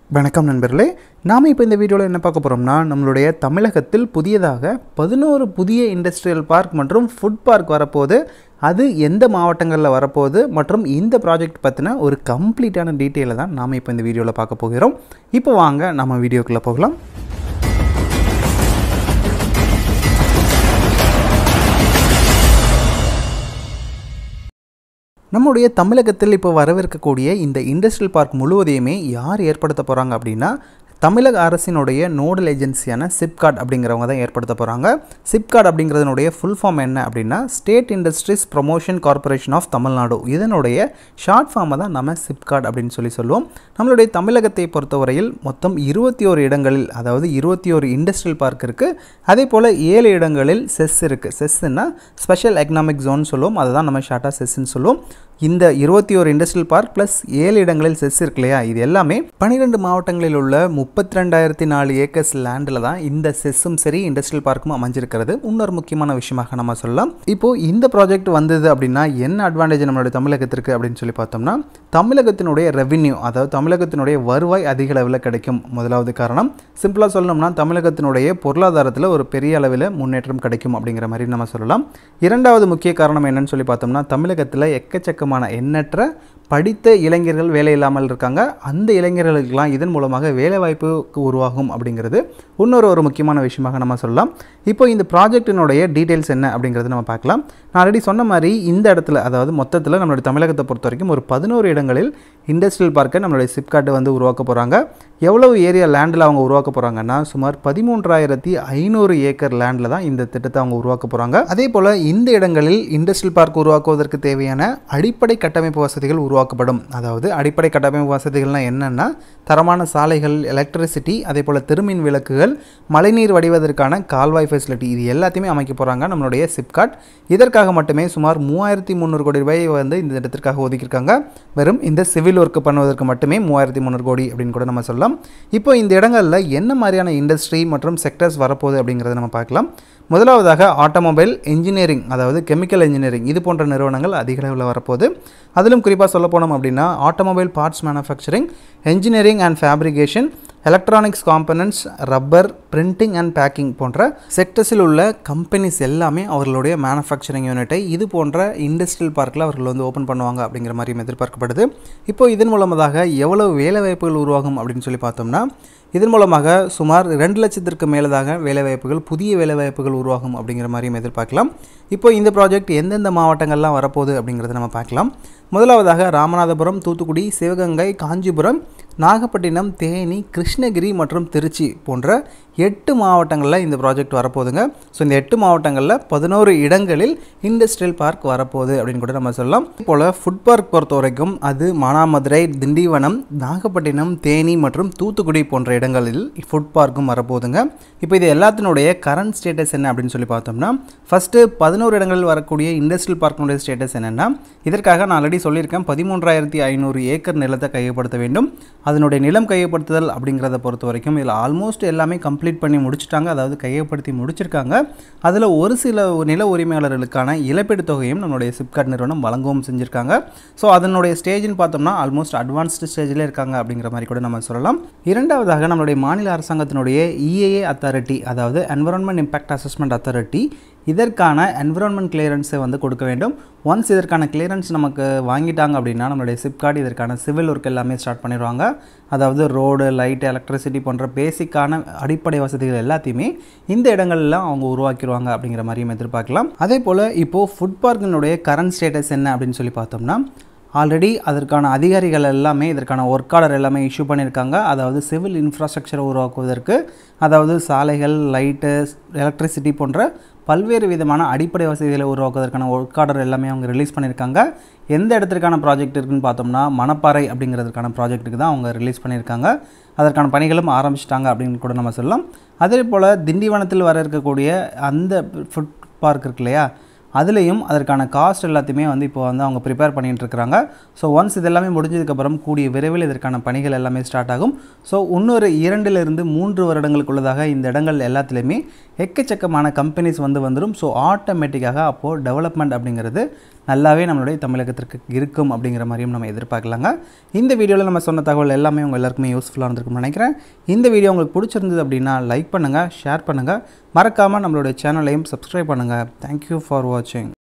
வணக்கம் நண்பர்களே நாம் இப்போ இந்த வீடியோவில் என்ன பார்க்க போகிறோம்னா நம்மளுடைய தமிழகத்தில் புதியதாக பதினோரு புதிய இண்டஸ்ட்ரியல் பார்க் மற்றும் ஃபுட் பார்க் வரப்போகுது அது எந்த மாவட்டங்களில் வரப்போகுது மற்றும் இந்த ப்ராஜெக்ட் பற்றின ஒரு கம்ப்ளீட்டான டீட்டெயிலை தான் நாம் இப்போ இந்த வீடியோவில் பார்க்க போகிறோம் இப்போ வாங்க நம்ம வீடியோக்குள்ளே போகலாம் நம்முடைய தமிழகத்தில் இப்போ வரவிருக்கக்கூடிய இந்த இண்டஸ்ட்ரியல் பார்க் முழுவதையுமே யார் ஏற்படுத்த போகிறாங்க அப்படின்னா தமிழக அரசினுடைய நோடல் ஏஜென்சியான சிப்காட் அப்படிங்கிறவங்க தான் ஏற்படுத்த போகிறாங்க சிப்காட் அப்படிங்கிறதுனுடைய ஃபுல் ஃபார்ம் என்ன அப்படின்னா state industries promotion corporation of Tamil Nadu இதனுடைய ஷார்ட் ஃபார்மை தான் நம்ம சிப்காட் அப்படின்னு சொல்லி சொல்லுவோம் நம்மளுடைய தமிழகத்தை பொறுத்தவரையில் மொத்தம் இருபத்தி ஓரு இடங்களில் அதாவது இருபத்தி ஓரு இண்டஸ்ட்ரியல் பார்க் இருக்குது அதே போல் ஏழு இடங்களில் செஸ் இருக்குது செஸ்ஸுன்னா ஸ்பெஷல் எக்கனாமிக் ஜோன் சொல்லுவோம் அதை தான் நம்ம ஷார்ட்டாக செஸ்ன்னு சொல்லுவோம் இந்த இருபத்தி ஓரு இண்டஸ்ட்ரியல் பார்க் ப்ளஸ் ஏழு இடங்களில் செஸ் இருக்கு இல்லையா இது எல்லாமே பன்னிரெண்டு மாவட்டங்களில் உள்ள முப்பத்தி ரெண்டாயிரத்தி நாலு ஏக்கர்ஸ் லேண்டில் தான் இந்த செஸ்ஸும் சரி இண்டஸ்ட்ரியல் பார்க்கும் அமைஞ்சிருக்கிறது இன்னொரு முக்கியமான விஷயமாக நம்ம சொல்லலாம் இப்போது இந்த ப்ராஜெக்ட் வந்தது அப்படின்னா என்ன அட்வான்டேஜ் நம்மளுடைய தமிழகத்திற்கு அப்படின்னு சொல்லி பார்த்தோம்னா தமிழகத்தினுடைய ரெவின்யூ அதாவது தமிழகத்தினுடைய வருவாய் அதிக அளவில் கிடைக்கும் முதலாவது காரணம் சிம்பிளாக சொல்லணும்னா தமிழகத்தினுடைய பொருளாதாரத்தில் ஒரு பெரிய அளவில் முன்னேற்றம் கிடைக்கும் அப்படிங்கிற மாதிரி நம்ம சொல்லலாம் இரண்டாவது முக்கிய காரணம் என்னன்னு சொல்லி பார்த்தோம்னா தமிழகத்தில் எக்கச்சக்க எக்கச்சக்கமான எண்ணற்ற படித்த இளைஞர்கள் வேலை இல்லாமல் இருக்காங்க அந்த இளைஞர்களுக்கெல்லாம் இதன் மூலமாக வேலைவாய்ப்பு உருவாகும் அப்படிங்கிறது இன்னொரு ஒரு முக்கியமான விஷயமாக நம்ம சொல்லலாம் இப்போ இந்த ப்ராஜெக்டினுடைய டீட்டெயில்ஸ் என்ன அப்படிங்கிறது நம்ம பார்க்கலாம் நான் ஆல்ரெடி சொன்ன மாதிரி இந்த இடத்துல அதாவது மொத்தத்தில் நம்மளுடைய தமிழகத்தை பொறுத்த வரைக்கும் ஒரு பதினோரு இடங்களில் இண்டஸ்ட்ரியல் பார்க்கை நம்மளுடைய சிப்காட்டு வந்து உருவாக்க போகிறாங்க எவ்வளவு ஏரியா லேண்டில் அவங்க உருவாக்க போகிறாங்கன்னா சுமார் பதிமூன்றாயிரத்தி ஐநூறு ஏக்கர் லேண்டில் தான் இந்த திட்டத்தை அவங்க உருவாக்க போகிறாங்க அதே போல் இந்த இடங்களில் இண்டஸ்ட்ரியல் பார்க் உருவாக்குவதற்கு தேவையான அடிப்படை கட்டமைப்பு வசதிகள் உருவாக்கப்படும் அதாவது அடிப்படை கட்டமைப்பு வசதிகள்னால் என்னென்னா தரமான சாலைகள் எலக்ட்ரிசிட்டி அதே போல் திருமின் விளக்குகள் மழைநீர் வடிவதற்கான கால்வாய் ஃபெசிலிட்டி இது எல்லாத்தையுமே அமைக்க போகிறாங்க நம்மளுடைய சிப்காட் இதற்காக மட்டுமே சுமார் மூவாயிரத்தி முந்நூறு கோடி ரூபாய் வந்து இந்த திட்டத்திற்காக ஒதுக்கியிருக்காங்க வெறும் இந்த சிவில் ஒர்க் பண்ணுவதற்கு மட்டுமே மூவாயிரத்தி முந்நூறு கோடி அப்படின்னு கூட நம்ம சொல்லலாம் இப்போ இந்த இடங்களில் என்ன மாதிரியான இண்டஸ்ட்ரி மற்றும் செக்டர்ஸ் வரப்போகுது அப்படிங்கிறத நம்ம பார்க்கலாம் முதலாவதாக ஆட்டோமொபைல் இன்ஜினியரிங் அதாவது கெமிக்கல் இன்ஜினியரிங் இது போன்ற நிறுவனங்கள் அதிக அளவில் வரப்போகுது அதிலும் குறிப்பாக சொல்ல போனோம் அப்படின்னா automobile parts manufacturing engineering and fabrication electronics components rubber printing and packing போன்ற செக்டர்ஸில் உள்ள கம்பெனிஸ் எல்லாமே அவர்களுடைய மேனுஃபேக்சரிங் யூனிட்டை இது போன்ற இண்டஸ்ட்ரியல் பார்க்கில் அவர்கள் வந்து ஓப்பன் பண்ணுவாங்க அப்படிங்கிற மாதிரி எதிர்பார்க்கப்படுது இப்போ இதன் மூலமாக எவ்வளவு வேலைவாய்ப்புகள் உருவாகும் அப்படின்னு சொல்லி பார்த்தோம்னா இதன் மூலமாக சுமார் ரெண்டு லட்சத்திற்கு மேலதாக வேலைவாய்ப்புகள் புதிய வேலைவாய்ப்புகள் உருவாகும் அப்படிங்கிற மாதிரியும் எதிர்பார்க்கலாம் இப்போ இந்த ப்ராஜெக்ட் எந்தெந்த மாவட்டங்கள்லாம் வரப்போகுது அப்படிங்கிறத நம்ம பார்க்கலாம் முதலாவதாக ராமநாதபுரம் தூத்துக்குடி சிவகங்கை காஞ்சிபுரம் நாகப்பட்டினம் தேனி கிருஷ்ணகிரி மற்றும் திருச்சி போன்ற எட்டு மாவட்டங்களில் இந்த ப்ராஜெக்ட் வரப்போகுதுங்க ஸோ இந்த எட்டு மாவட்டங்களில் பதினோரு இடங்களில் இண்டஸ்ட்ரியல் பார்க் வரப்போகுது அப்படின்னு கூட நம்ம சொல்லலாம் போல் ஃபுட் பார்க் பொறுத்த வரைக்கும் அது மானாமதுரை திண்டிவனம் நாகப்பட்டினம் தேனி மற்றும் தூத்துக்குடி போன்ற இடங்களில் ஃபுட் பார்க்கும் வரப்போகுதுங்க இப்போ இது எல்லாத்தினுடைய கரண்ட் ஸ்டேட்டஸ் என்ன அப்படின்னு சொல்லி பார்த்தோம்னா ஃபஸ்ட்டு பதினோரு இடங்களில் வரக்கூடிய இண்டஸ்ட்ரியல் பார்க்கினுடைய ஸ்டேட்டஸ் என்னென்னா இதற்காக நான் ஆல்ரெடி சொல்லியிருக்கேன் பதிமூன்றாயிரத்தி ஐநூறு ஏக்கர் நிலத்தை கையப்படுத்த வேண்டும் அதனுடைய நிலம் கையப்படுத்துதல் அப்படிங்கிறத பொறுத்த வரைக்கும் இதில் ஆல்மோஸ்ட் எல்லாமே கம்ப்ளீட் பண்ணி முடிச்சிட்டாங்க அதாவது கையப்படுத்தி முடிச்சிருக்காங்க அதில் ஒரு சில நில உரிமையாளர்களுக்கான இழப்பீடு தொகையும் நம்மளுடைய சிப்காட் நிறுவனம் வழங்கவும் செஞ்சுருக்காங்க ஸோ அதனுடைய ஸ்டேஜ்னு பார்த்தோம்னா ஆல்மோஸ்ட் அட்வான்ஸ்டு ஸ்டேஜில் இருக்காங்க அப்படிங்கிற மாதிரி கூட நம்ம சொல்லலாம் இரண்டாவதாக நம்மளுடைய மாநில அரசாங்கத்தினுடைய இஏஏ அத்தாரிட்டி அதாவது என்வரான்மெண்ட் இம்பாக்ட் அசஸ்மெண்ட் அத்தாரிட்டி இதற்கான என்விரான்மெண்ட் கிளியரன்ஸை வந்து கொடுக்க வேண்டும் ஒன்ஸ் இதற்கான கிளியரன்ஸ் நமக்கு வாங்கிட்டாங்க அப்படின்னா நம்மளுடைய சிப்கார்டு இதற்கான சிவில் ஒர்க் எல்லாமே ஸ்டார்ட் பண்ணிடுவாங்க அதாவது ரோடு லைட் எலக்ட்ரிசிட்டி போன்ற பேசிக்கான அடிப்படை வசதிகள் எல்லாத்தையுமே இந்த இடங்கள்லாம் அவங்க உருவாக்கிடுவாங்க அப்படிங்கிற மாதிரியும் எதிர்பார்க்கலாம் அதே போல் இப்போது ஃபுட் பார்க்கினுடைய கரண்ட் ஸ்டேட்டஸ் என்ன அப்படின்னு சொல்லி பார்த்தோம்னா ஆல்ரெடி அதற்கான அதிகாரிகள் எல்லாமே இதற்கான ஒர்க் ஆர்டர் எல்லாமே இஷ்யூ பண்ணியிருக்காங்க அதாவது சிவில் இன்ஃப்ராஸ்ட்ரக்சரை உருவாக்குவதற்கு அதாவது சாலைகள் லைட்டு எலக்ட்ரிசிட்டி போன்ற பல்வேறு விதமான அடிப்படை வசதிகளை உருவாக்குவதற்கான ஒர்க் ஆர்டர் எல்லாமே அவங்க ரிலீஸ் பண்ணியிருக்காங்க எந்த இடத்திற்கான ப்ராஜெக்ட் இருக்குன்னு பார்த்தோம்னா மணப்பாறை அப்படிங்கிறதுக்கான ப்ராஜெக்ட்டுக்கு தான் அவங்க ரிலீஸ் பண்ணியிருக்காங்க அதற்கான பணிகளும் ஆரம்பிச்சிட்டாங்க அப்படின்னு கூட நம்ம சொல்லலாம் அதே போல் திண்டிவனத்தில் வர இருக்கக்கூடிய அந்த ஃபுட் பார்க் இருக்கு இல்லையா அதுலேயும் அதற்கான காஸ்ட் எல்லாத்தையுமே வந்து இப்போ வந்து அவங்க ப்ரிப்பேர் பண்ணிட்டு இருக்கிறாங்க ஸோ ஒன்ஸ் இது எல்லாமே முடிஞ்சதுக்கப்புறம் கூடிய விரைவில் இதற்கான பணிகள் எல்லாமே ஸ்டார்ட் ஆகும் ஸோ இன்னொரு இரண்டிலிருந்து மூன்று வருடங்களுக்குள்ளதாக இந்த இடங்கள் எல்லாத்துலேயுமே எக்கச்சக்கமான கம்பெனிஸ் வந்து வந்துடும் ஸோ ஆட்டோமேட்டிக்காக அப்போது டெவலப்மெண்ட் அப்படிங்கிறது நல்லாவே நம்மளுடைய தமிழகத்திற்கு இருக்கும் அப்படிங்கிற மாதிரியும் நம்ம எதிர்பார்க்கலாங்க இந்த வீடியோவில் நம்ம சொன்ன தகவல் எல்லாமே உங்கள் எல்லாருக்குமே யூஸ்ஃபுல்லாக இருந்திருக்கும்னு நினைக்கிறேன் இந்த வீடியோ உங்களுக்கு பிடிச்சிருந்தது அப்படின்னா லைக் பண்ணுங்கள் ஷேர் பண்ணுங்கள் மறக்காமல் நம்மளுடைய சேனலையும் சப்ஸ்கிரைப் பண்ணுங்கள் தேங்க்யூ ஃபார் வாட்சிங்